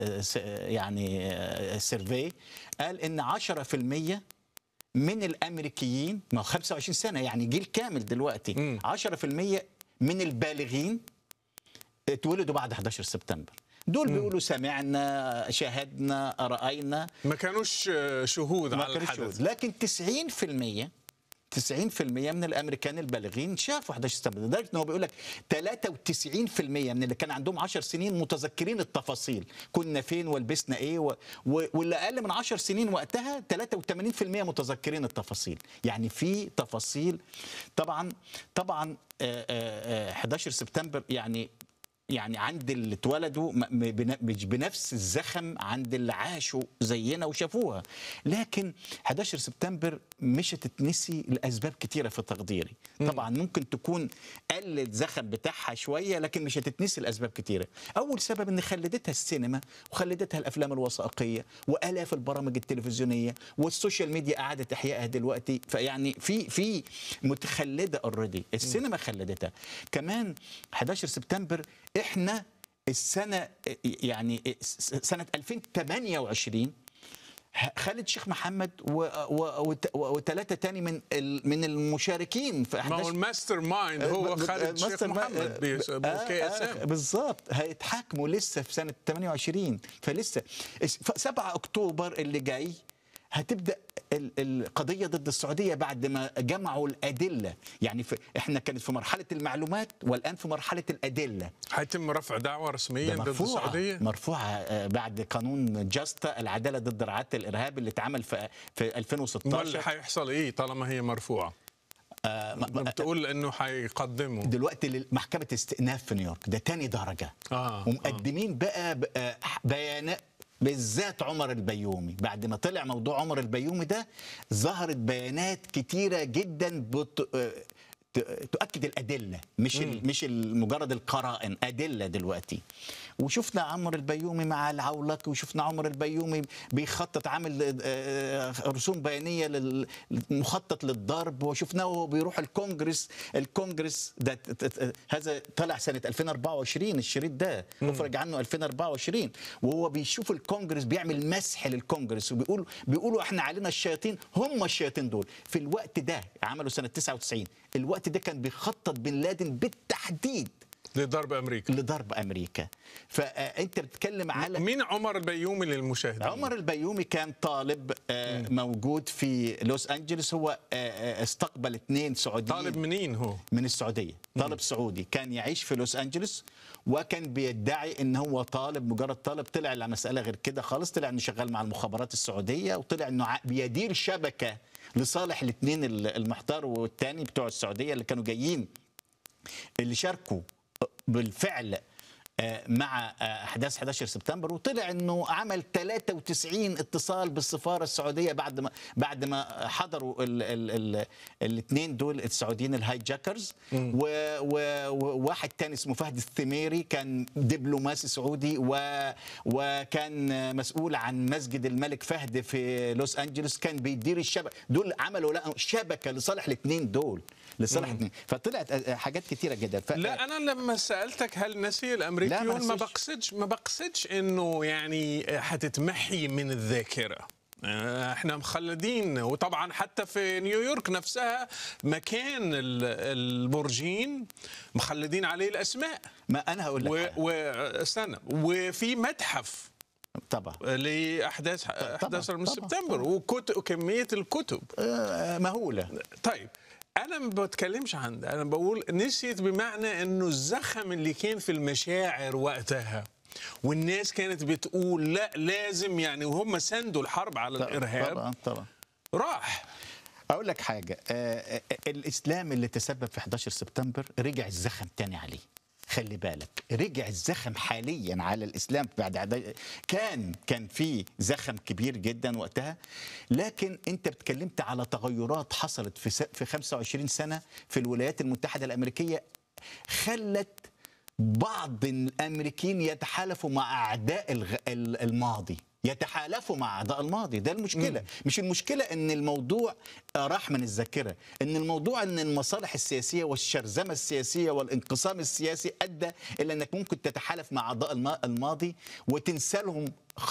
آه، س- آه، يعني آه، سيرفي قال ان 10% من الامريكيين ما هو 25 سنه يعني جيل كامل دلوقتي مم. 10% من البالغين اتولدوا بعد 11 سبتمبر دول بيقولوا سمعنا شاهدنا راينا ما كانوش آه، شهود ما على كانوش الحدث شهود. لكن 90% 90% من الامريكان البالغين شافوا 11 سبتمبر لدرجه ان هو بيقول لك 93% من اللي كان عندهم 10 سنين متذكرين التفاصيل كنا فين ولبسنا ايه و... و... واللي اقل من 10 سنين وقتها 83% متذكرين التفاصيل يعني في تفاصيل طبعا طبعا آه، آه، آه، 11 سبتمبر يعني يعني عند اللي اتولدوا م- م- بن- مش بنفس الزخم عند اللي عاشوا زينا وشافوها لكن 11 سبتمبر مش هتتنسي لاسباب كتيره في تقديري طبعا ممكن تكون قل الزخم بتاعها شويه لكن مش هتتنسي لاسباب كتيره اول سبب ان خلدتها السينما وخلدتها الافلام الوثائقيه والاف البرامج التلفزيونيه والسوشيال ميديا اعاده احيائها دلوقتي فيعني في في متخلده اوريدي السينما خلدتها كمان 11 سبتمبر احنا السنه يعني سنه 2028 خالد شيخ محمد وثلاثه تاني من ال- من المشاركين في ما هو 11 الماستر مايند هو ب- ب- خالد شيخ ماستر ما- محمد بوكي آه، اس آه، ام بالظبط هيتحاكموا لسه في سنه 28 فلسه الس- ف- 7 اكتوبر اللي جاي هتبدا ال- القضيه ضد السعوديه بعد ما جمعوا الادله يعني في احنا كانت في مرحله المعلومات والان في مرحله الادله هيتم رفع دعوه رسميا ده ضد مرفوعة السعوديه مرفوعة آه، بعد قانون جاستا العدالة ضد رعاية الإرهاب اللي اتعمل في في امال 2016 هيحصل ايه طالما هي مرفوعه آه، ما- ما- بتقول انه هيقدموا دلوقتي لمحكمة استئناف في نيويورك ده تاني درجة آه، ومقدمين بقى بقى بيانات بالذات عمر البيومي بعد ما طلع موضوع عمر البيومي ده ظهرت بيانات كتيرة جدا بت... آه، ت- تؤكد الادله مش ال... مش ال- مجرد القرائن ادله دلوقتي وشفنا عمر البيومي مع العولقي وشفنا عمر البيومي بيخطط عامل آه، رسوم بيانيه لل- مخطط للضرب وشفناه وهو بيروح الكونجرس الكونجرس ده ت- ت- هذا طلع سنه 2024 الشريط ده مفرج عنه 2024 وهو بيشوف الكونجرس بيعمل مسح للكونجرس وبيقول بيقولوا احنا علينا الشياطين هم الشياطين دول في الوقت ده عملوا سنه 99 الوقت ده كان بيخطط بن لادن بالتحديد لضرب امريكا لضرب امريكا فانت بتتكلم على مين عمر البيومي للمشاهدين عمر البيومي كان طالب آه، موجود في لوس انجلوس هو آه، آه، استقبل اثنين سعوديين طالب منين هو من السعوديه طالب سعودي كان يعيش في لوس انجلوس وكان بيدعي ان هو طالب مجرد طالب طلع لا مساله غير كده خالص طلع انه شغال مع المخابرات السعوديه وطلع انه ع- بيدير شبكه لصالح الاثنين المحتار والتاني بتوع السعوديه اللي كانوا جايين اللي شاركوا بالفعل آه، مع آه، احداث 11 سبتمبر وطلع انه عمل 93 اتصال بالسفاره السعوديه بعد ما بعد ما حضروا الاثنين دول السعوديين الهايجاكرز و- و- وواحد تاني اسمه فهد الثميري كان دبلوماسي سعودي و وكان مسؤول عن مسجد الملك فهد في لوس انجلوس كان بيدير الشبكه دول عملوا لا شبكه لصالح الاثنين دول لصالح الاثنين فطلعت آه، حاجات كتيره جدا ف... لا انا لما سالتك هل نسي الامريكيون لا، ما ما نسيش. بقصدش ما بقصدش انه يعني هتتمحي من الذاكره آه، احنا مخلدين وطبعا حتى في نيويورك نفسها مكان ال- البرجين مخلدين عليه الاسماء ما انا هقول لك و- حاجة. واستنى وفي متحف طبعا لاحداث 11 من طبعاً، سبتمبر وكت- وكميه الكتب آه، مهوله طيب انا ما بتكلمش عن ده انا بقول نسيت بمعنى انه الزخم اللي كان في المشاعر وقتها والناس كانت بتقول لا لازم يعني وهم ساندوا الحرب على الارهاب طبعا طبعا راح اقول لك حاجه آه، آه، الاسلام اللي تسبب في 11 سبتمبر رجع الزخم تاني عليه خلي بالك رجع الزخم حاليا على الاسلام بعد عدا- كان كان في زخم كبير جدا وقتها لكن انت اتكلمت على تغيرات حصلت في س- في 25 سنه في الولايات المتحده الامريكيه خلت بعض الامريكيين يتحالفوا مع اعداء الغ- ال- الماضي يتحالفوا مع اعداء الماضي ده المشكله مش المشكله ان الموضوع آه، راح من الذاكره ان الموضوع ان المصالح السياسيه والشرذمه السياسيه والانقسام السياسي ادى الى انك ممكن تتحالف مع اعضاء الما- الماضي وتنسى لهم